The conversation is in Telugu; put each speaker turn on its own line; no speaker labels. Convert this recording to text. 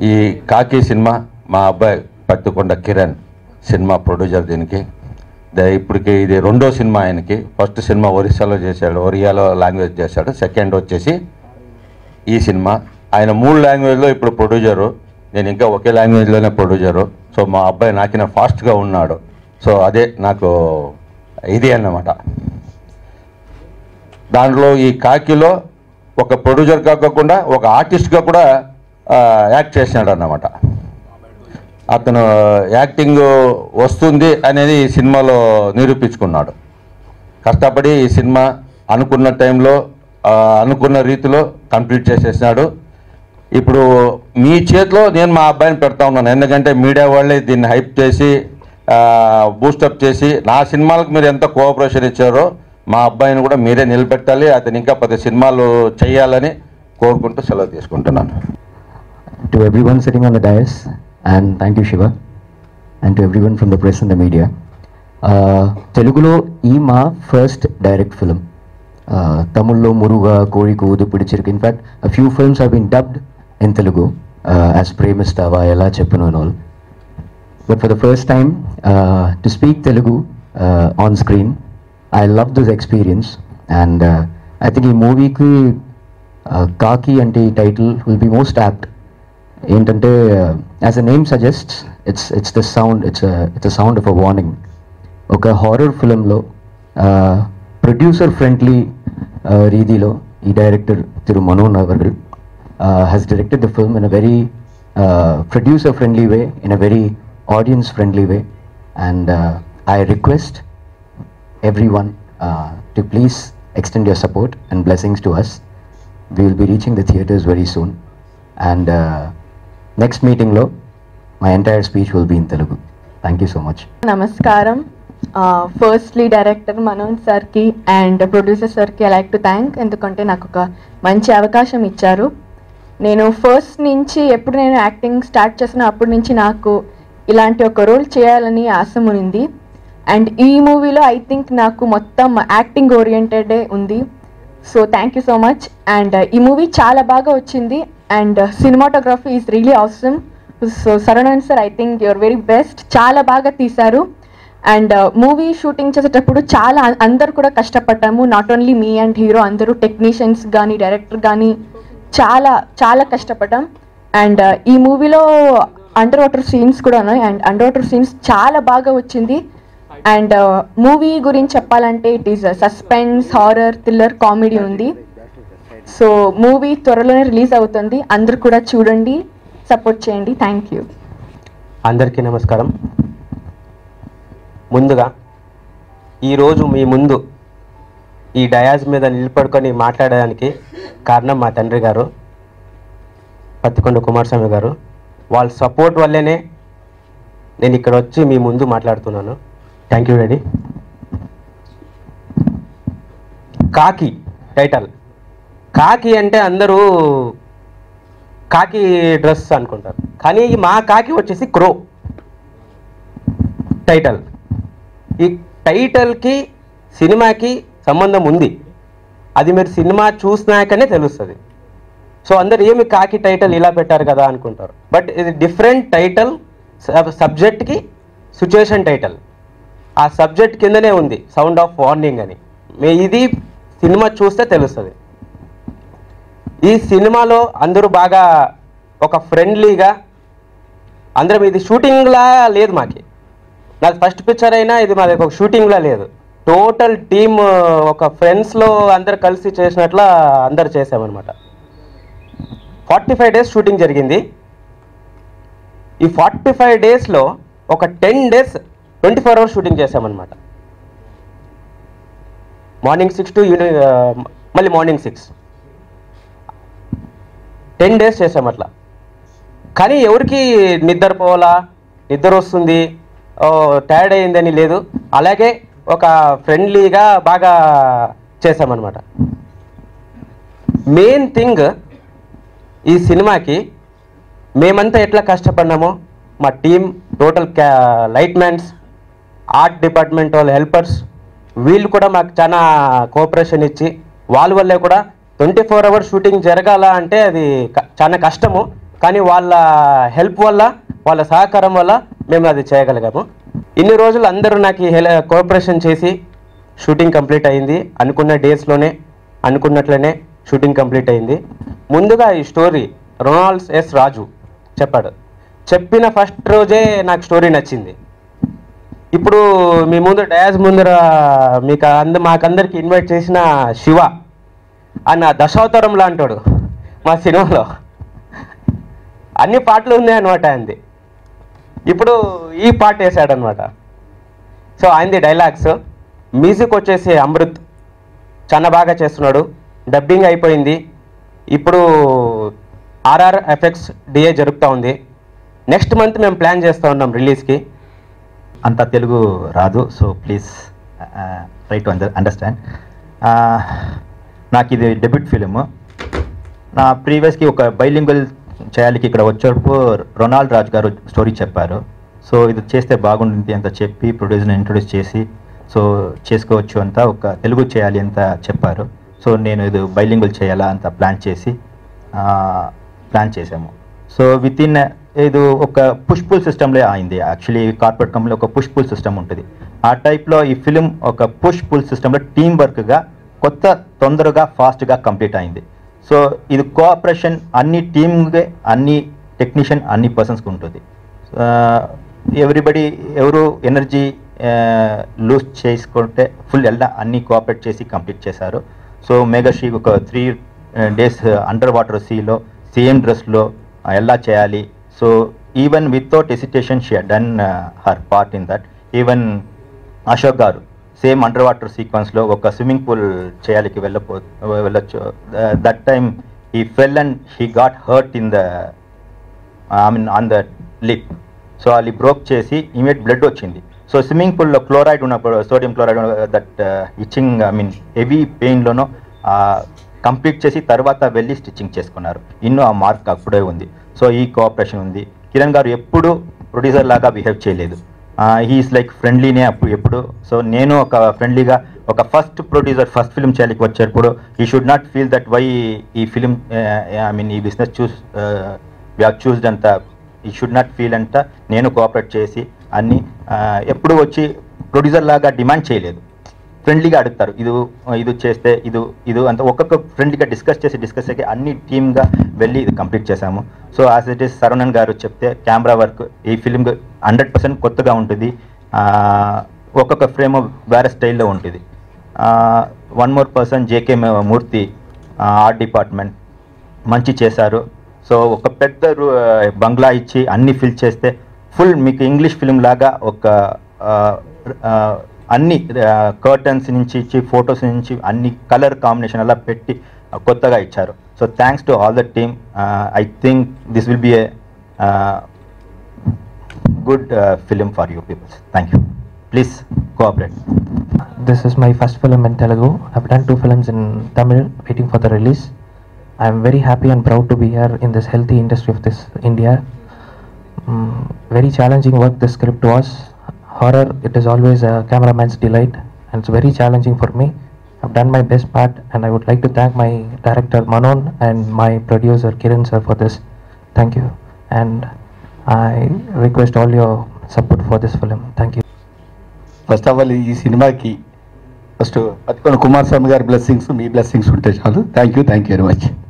ఈ కాకి సినిమా మా అబ్బాయి పత్తికొండ కిరణ్ సినిమా ప్రొడ్యూసర్ దీనికి ద- ఇప్పటికి ఇది రెండో సినిమా ఆయనకి ఫస్ట్ సినిమా ఒరిస్సాలో చేశాడు ఒరియాలో లాంగ్వేజ్ చేశాడు సెకండ్ వచ్చేసి ఈ సినిమా ఆయన మూడు లాంగ్వేజ్లో ఇప్పుడు ప్రొడ్యూసరు నేను ఇంకా ఒకే లాంగ్వేజ్లోనే ప్రొడ్యూసరు సో మా అబ్బాయి నాకిన ఫాస్ట్గా ఉన్నాడు సో అదే నాకు ఇది అన్నమాట దాంట్లో ఈ కాకిలో ఒక ప్రొడ్యూసర్ కాకుండా ఒక ఆర్టిస్ట్గా కూడా ఆ, యాక్ట్ చేసినాడు అన్నమాట అతను యాక్టింగ్ వస్తుంది అనేది ఈ సినిమాలో నిరూపించుకున్నాడు కష్టపడి ఈ సినిమా అనుకున్న టైంలో ఆ, అనుకున్న రీతిలో కంప్లీట్ చేసేసినాడు ఇప్పుడు మీ చేతిలో నేను మా అబ్బాయిని పెడతా ఉన్నాను ఎందుకంటే మీడియా వాళ్ళే దీన్ని హైప్ చేసి బూస్టప్ చేసి నా సినిమాలకు మీరు ఎంత కోఆపరేషన్ ఇచ్చారో మా అబ్బాయిని కూడా మీరే నిలబెట్టాలి అతను ఇంకా పది సినిమాలు చేయాలని కోరుకుంటూ సెలవు తీసుకుంటున్నాను
to everyone sitting on the dais, and thank you, Shiva, and to everyone from the press and the media. Uh, తెలుగులో ఈ మా ఫస్ట్ డైరెక్ట్ ఫిలిం తమిళ్లో మురుగా కోరికు ఊదుపిడిచిరికి in fact a few films have been dubbed in Telugu as ప్రేమిస్తావా ఎలా చెప్పను and all but for the first time to speak Telugu on screen I love this experience and I think ఈ మూవీకి కాకి అంటే ఈ title will be most apt ఏంటంటే as a name suggest it's it's the sound it's it's a sound of a warning ఒక హారర్ ఫిలింలో ప్రొడ్యూసర్ ఫ్రెండ్లీ రీతిలో ఈ డైరెక్టర్ తిరు మనోన్ అవర్గల్ has directed the film in a very producer friendly way in a very audience friendly way and I request everyone uh, to please extend your support and blessings to us. We will be reaching the theaters very soon. And uh, next meeting, lo, my entire speech will be in Telugu. Thank you so much.
నమస్కారం ఫస్ట్లీ డైరెక్టర్ మనోజ్ సార్కి అండ్ ప్రొడ్యూసర్ సార్కి ఐ లైక్ టు థ్యాంక్ ఎందుకంటే నాకు ఒక మంచి అవకాశం ఇచ్చారు నేను ఫస్ట్ నుంచి ఎప్పుడు నేను యాక్టింగ్ స్టార్ట్ చేసిన అప్పటి నుంచి నాకు ఇలాంటి ఒక రోల్ చేయాలని ఆశ ఉంది అండ్ ఈ మూవీలో ఐ థింక్ నాకు మొత్తం యాక్టింగ్ ఓరియంటెడే ఉంది so thank you so much and ఈ మూవీ చాలా బాగా వచ్చింది అండ్ సినిమాటోగ్రఫీ ఈజ్ రియలీ అవసరం so Saravanan sir I think your very best చాలా బాగా తీశారు అండ్ మూవీ షూటింగ్ చేసేటప్పుడు చాలా అ- అందరు కూడా కష్టపడ్డాము not only me and hero అందరూ టెక్నీషియన్స్ కానీ డైరెక్టర్ కానీ చాలా చాలా కష్టపడ్డాం అండ్ ఈ మూవీలో అండర్ వాటర్ సీన్స్ కూడా ఉన్నాయి అండ్ అండర్ వాటర్ సీన్స్ చాలా బాగా వచ్చింది అండ్ మూవీ గురించి చెప్పాలంటే it is suspense horror thriller comedy ఉంది సో మూవీ త్వరలోనే రిలీజ్ అవుతుంది అందరు కూడా చూడండి సపోర్ట్ చేయండి థ్యాంక్ యూ
అందరికీ నమస్కారం ముందుగా ఈరోజు మీ ముందు ఈ డయాజ్ మీద నిలబడుకొని మాట్లాడడానికి కారణం మా తండ్రి గారు పత్తికొండ కుమారస్వామి గారు వాళ్ళ సపోర్ట్ వల్లనే నేను ఇక్కడ వచ్చి మీ ముందు మాట్లాడుతున్నాను thank you daddy Kaki title Kaki అంటే అందరూ కాకి డ్రెస్ అనుకుంటారు కానీ ఈ మా కాకి వచ్చేసి క్రో టైటిల్ ఈ టైటిల్కి సినిమాకి సంబంధం ఉంది అది మీరు సినిమా చూసినాకనే తెలుస్తుంది సో అందరు ఏమి కాకి టైటిల్ ఇలా పెట్టారు కదా అనుకుంటారు బట్ ఇది డిఫరెంట్ టైటిల్ సబ్జెక్ట్కి సిచ్యువేషన్ టైటిల్ ఆ సబ్జెక్ట్ కిందనే ఉంది సౌండ్ ఆఫ్ వార్నింగ్ అని మీ ఇది సినిమా చూస్తే తెలుస్తుంది ఈ సినిమాలో అందరూ బాగా ఒక ఫ్రెండ్లీగా అందరం ఇది షూటింగ్లా లేదు మాకి నాది ఫస్ట్ పిక్చర్ అయినా ఇది మాది ఒక షూటింగ్లా లేదు టోటల్ టీమ్ ఒక ఫ్రెండ్స్లో అందరు కలిసి చేసినట్ల అందరు చేసామన్నమాట ఫార్టీ ఫైవ్ డేస్ షూటింగ్ జరిగింది ఈ ఫార్టీ ఫైవ్ డేస్లో ఒక ten days twenty four hours shooting చేసామన్నమాట మార్నింగ్ సిక్స్ టు ఈవినింగ్ మళ్ళీ మార్నింగ్ సిక్స్ టెన్ డేస్ చేసాం అట్లా కానీ ఎవరికి నిద్రపోవాలా నిద్ర వస్తుంది టైర్డ్ అయిందని లేదు అలాగే ఒక ఫ్రెండ్లీగా బాగా చేసామన్నమాట మెయిన్ థింగ్ ఈ సినిమాకి మేమంతా ఎట్లా కష్టపడినామో మా టీం టోటల్ క్యా లైట్ మ్యాన్స్ ఆర్ట్ డిపార్ట్మెంట్ వాళ్ళ హెల్పర్స్ వీళ్ళు కూడా మాకు చాలా కోఆపరేషన్ ఇచ్చి వాళ్ళ వల్లే కూడా ట్వంటీ ఫోర్ అవర్స్ షూటింగ్ జరగాల అంటే అది క- చాలా కష్టము కానీ వాళ్ళ హెల్ప్ వల్ల వాళ్ళ సహకారం వల్ల మేము అది చేయగలిగాము ఇన్ని రోజులు అందరూ నాకు హెల్ కోఆపరేషన్ చేసి షూటింగ్ కంప్లీట్ అయింది అనుకున్న డేస్లోనే అనుకున్నట్లనే షూటింగ్ కంప్లీట్ అయింది ముందుగా ఈ స్టోరీ రొనాల్డ్స్ ఎస్ రాజు చెప్పాడు చెప్పిన ఫస్ట్ రోజే నాకు స్టోరీ నచ్చింది ఇప్పుడు మీ ముందు డయాజ్ ముందర మీకు అంద మాకందరికి ఇన్వైట్ చేసిన శివ అన్న దశావతారం లాంటాడు మా సినిమాలో అన్ని పాటలు ఉన్నాయి అనమాట ఆయనది ఇప్పుడు ఈ పాట వేసాడు అనమాట సో ఆయనది డైలాగ్స్ మ్యూజిక్ వచ్చేసి అమృత్ చాలా బాగా చేస్తున్నాడు డబ్బింగ్ అయిపోయింది ఇప్పుడు ఆర్ఆర్ ఎఫెక్ట్స్ డిఏ జరుగుతూ ఉంది నెక్స్ట్ మంత్ మేము ప్లాన్ చేస్తూ ఉన్నాం రిలీజ్కి
అంత తెలుగు రాదు so please try to under understand నాకు ఇది డెబ్యూట్ ఫిలిం నా ప్రీవియస్కి ఒక బైలింగ్వల్ చేయాలికి ఇక్కడ వచ్చేటప్పుడు రొనాల్డ్ రాజ్ గారు స్టోరీ చెప్పారు సో ఇది చేస్తే బాగుంటుంది అంత చెప్పి ప్రొడ్యూసర్ని ఇంట్రొడ్యూస్ చేసి సో చేసుకోవచ్చు అంత ఒక తెలుగు చేయాలి అంత చెప్పారు సో నేను ఇది బైలింగ్వల్ చేయాలా అంత ప్లాన్ చేసి ప్లాన్ చేసాము సో విత్ ఇన్ ఇది ఒక పుష్ పుల్ సిస్టంలో అయింది యాక్చువల్లీ కార్పొరేట్ కంపెనీలో ఒక పుష్ పుల్ సిస్టమ్ ఉంటుంది ఆ టైప్లో ఈ ఫిలిం ఒక పుష్ పుల్ సిస్టంలో టీం వర్క్గా కొత్త తొందరగా ఫాస్ట్గా కంప్లీట్ అయింది సో ఇది కోఆపరేషన్ అన్ని టీమ్గా అన్ని టెక్నీషియన్ అన్ని పర్సన్స్కి ఉంటుంది ఎవ్రీబడి ఎవరు ఎనర్జీ లూజ్ చేసుకుంటే ఫుల్ ఎలా అన్ని కోఆపరేట్ చేసి కంప్లీట్ చేశారు సో మెగాశ్రీ ఒక త్రీ డేస్ అండర్ వాటర్ సీలో సేమ్ డ్రెస్లో ఎలా చేయాలి so even without hesitation she done her part in that even Ashok గారు సేమ్ అండర్ వాటర్ సీక్వెన్స్లో ఒక స్విమ్మింగ్ పూల్ చేయాలికి వెళ్ళపో వెళ్ళొచ్చు దట్ టైమ్ ఈ fell and he got hurt in the I mean on the lip so అది బ్రోక్ చేసి ఇమీడియట్ బ్లడ్ వచ్చింది సో స్విమ్మింగ్ పూల్లో క్లోరైడ్ ఉన్నప్పుడు sodium chloride that itching I mean heavy పెయిన్లోనో కంప్లీట్ చేసి తర్వాత వెళ్ళి స్టిచ్చింగ్ చేసుకున్నారు ఇన్నో ఆ మార్క్ అప్పుడే ఉంది సో ఈ కోఆపరేషన్ ఉంది కిరణ్ గారు ఎప్పుడు ప్రొడ్యూసర్ లాగా బిహేవ్ చేయలేదు హీఈస్ లైక్ ఫ్రెండ్లీనే అప్పుడు ఎప్పుడు సో నేను ఒక ఫ్రెండ్లీగా ఒక ఫస్ట్ ప్రొడ్యూసర్ ఫస్ట్ ఫిల్మ్ చేయాలికి వచ్చేటప్పుడు ఈ should not feel that why ఈ ఫిలిం ఐ మీన్ ఈ బిజినెస్ చూస్ వ్యాక్ చూస్డ్ అంత ఈ షుడ్ నాట్ ఫీల్ అంట నేను కోఆపరేట్ చేసి అన్ని ఆ, ఎప్పుడు వచ్చి ప్రొడ్యూసర్ లాగా డిమాండ్ చేయలేదు ఫ్రెండ్లీగా అడుగుతారు ఇది ఇది చేస్తే ఇది ఇది అంత ఒక్కొక్క ఫ్రెండ్లీగా డిస్కస్ చేసి డిస్కస్ చేసి అన్ని టీమ్గా వెళ్ళి ఇది కంప్లీట్ చేశాము so as it is Saravanan గారు చెప్తే కెమెరా వర్క్ ఈ ఫిలిం హండ్రెడ్ పర్సెంట్ కొత్తగా ఉంటుంది ఆ, ఒక్కొక్క ఫ్రేమ్ వేరే స్టైల్లో ఉంటుంది one more person JK Murthy art department మంచి చేశారు సో ఒక పెద్ద రు- బంగ్లా ఇచ్చి అన్ని ఫిల్ చేస్తే ఫుల్ మీకు ఇంగ్లీష్ ఫిలిం లాగా ఒక ఆ, ఆ, అన్ని కర్టన్స్ నుంచి ఇచ్చి ఫొటోస్ నుంచి అన్ని కలర్ కాంబినేషన్ అలా పెట్టి ఆ, కొత్తగా ఇచ్చారు so thanks to all the team I think this will be a good film for you peoples thank you please cooperate
This is my first film in Telugu. I've done two films in Tamil, waiting for the release. I'm very happy and proud to be here in this healthy industry of this India. Mm, very challenging work the script was. Horror, it is always a cameraman's delight, and it's very challenging for me. I've done my best part, and I would like to thank my director Manon and my producer Kiran sir for this. Thank you, and I request all your support for this film. Thank you.
First of all ఈ సినిమాకి ఫస్ట్ పట్టుకొని కుమారస్వామి గారి బ్లెస్సింగ్స్ మీ బ్లెస్సింగ్స్ ఉంటే చాలు thank you thank you very much